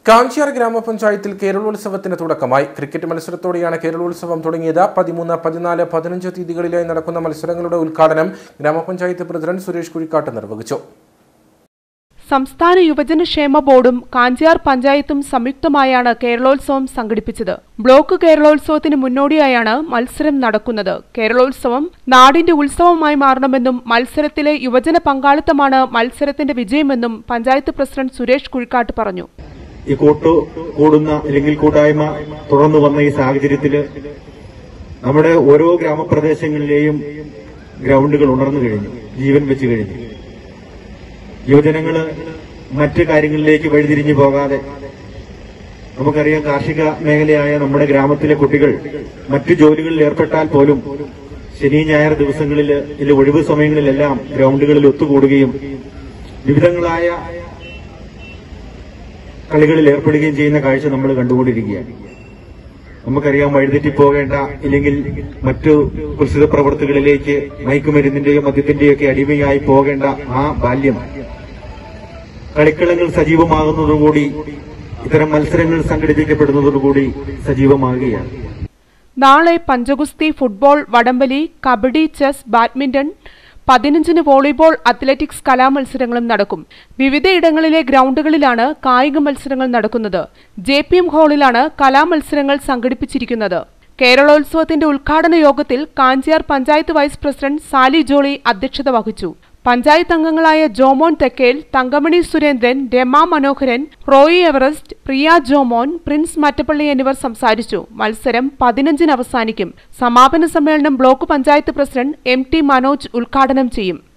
കാഞ്ചിയാർ ഗ്രാമപഞ്ചായത്തിൽ കേരളോത്സവത്തിന് തുടക്കമായി ക്രിക്കറ്റ് മത്സരത്തോടെയാണ് കേരളോത്സവം തുടങ്ങിയത് പതിമൂന്ന് പതിനാല് പതിനഞ്ച് തീയതികളിലായി നടക്കുന്ന മത്സരങ്ങളുടെ ഉദ്ഘാടനം ഗ്രാമപഞ്ചായത്ത് പ്രസിഡന്റ് സുരേഷ് കുഴിക്കാട്ട് നിർവഹിച്ചു സംസ്ഥാന യുവജനക്ഷേമ ബോർഡും കാഞ്ചിയാർ പഞ്ചായത്തും സംയുക്തമായാണ് കേരളോത്സവം സംഘടിപ്പിച്ചത് ബ്ലോക്ക് കേരളോത്സവത്തിന് മുന്നോടിയായാണ് മത്സരം നടക്കുന്നത് കേരളോത്സവം നാടിന്റെ ഉത്സവമായി മാറണമെന്നും മത്സരത്തിലെ യുവജന പങ്കാളിത്തമാണ് മത്സരത്തിന്റെ വിജയമെന്നും പഞ്ചായത്ത് പ്രസിഡന്റ് സുരേഷ് കുഴിക്കാട്ട് പറഞ്ഞു ഈ കൂട്ടു കൂടുന്ന അല്ലെങ്കിൽ കൂട്ടായ്മ തുടർന്നു വന്ന ഈ സാഹചര്യത്തിൽ നമ്മുടെ ഓരോ ഗ്രാമപ്രദേശങ്ങളിലെയും ഗ്രൗണ്ടുകൾ ഉണർന്നു കഴിഞ്ഞു ജീവൻ വെച്ച് കഴിഞ്ഞു യുവജനങ്ങള് മറ്റ് കാര്യങ്ങളിലേക്ക് വഴിതിരിഞ്ഞു പോകാതെ നമുക്കറിയാം കാർഷിക മേഖലയായ നമ്മുടെ ഗ്രാമത്തിലെ കുട്ടികൾ മറ്റു ജോലികളിൽ ഏർപ്പെട്ടാൽ പോലും ശനി ഞായർ ദിവസങ്ങളിൽ ഇതിലെ ഒഴിവ് സമയങ്ങളിലെല്ലാം ഗ്രൗണ്ടുകളിൽ ഒത്തുകൂടുകയും വിവിധങ്ങളായ കളികളിൽ ഏർപ്പെടുകയും ചെയ്യുന്ന കാഴ്ച നമ്മൾ കണ്ടുകൊണ്ടിരിക്കുകയാണ് നമുക്കറിയാം വഴിതെറ്റി പോകേണ്ട ഇല്ലെങ്കിൽ മറ്റു കുൽസിത പ്രവർത്തികളിലേക്ക് മയക്കുമരുന്നിന്റെയോ മദ്യത്തിന്റെയോ ഒക്കെ അടിമയായി പോകേണ്ട ആ ബാല്യം കളിക്കളങ്ങൾ സജീവമാകുന്നതോടുകൂടി ഇത്തരം മത്സരങ്ങൾ സംഘടിപ്പിക്കപ്പെടുന്നതോടുകൂടി സജീവമാകുകയാണ് നാളെ പഞ്ചഗുസ്തി ഫുട്ബോൾ വടംവലി കബഡി ചെസ് ബാഡ്മിന്റൺ പതിനഞ്ചിന് വോളിബോൾ അത്ലറ്റിക്സ് കലാമത്സരങ്ങളും നടക്കും വിവിധയിടങ്ങളിലെ ഗ്രൗണ്ടുകളിലാണ് കായിക മത്സരങ്ങൾ നടക്കുന്നത് ജെ പി എം ഹാളിലാണ് കലാമത്സരങ്ങൾ സംഘടിപ്പിച്ചിരിക്കുന്നത് കേരളോത്സവത്തിന്റെ ഉദ്ഘാടന യോഗത്തിൽ കാഞ്ചിയാർ പഞ്ചായത്ത് വൈസ് പ്രസിഡന്റ് സാലി ജോളി അധ്യക്ഷത വഹിച്ചു പഞ്ചായത്ത് അംഗങ്ങളായ ജോമോൻ തെക്കേൽ തങ്കമണി സുരേന്ദ്രൻ രമ മനോഹരൻ റോയി എവറസ്റ്റ് പ്രിയ ജോമോൻ പ്രിൻസ് മറ്റപ്പള്ളി എന്നിവർ സംസാരിച്ചു മത്സരം പതിനഞ്ചിന് അവസാനിക്കും സമാപന സമ്മേളനം block panchayat president M T Manoj ഉദ്ഘാടനം ചെയ്യും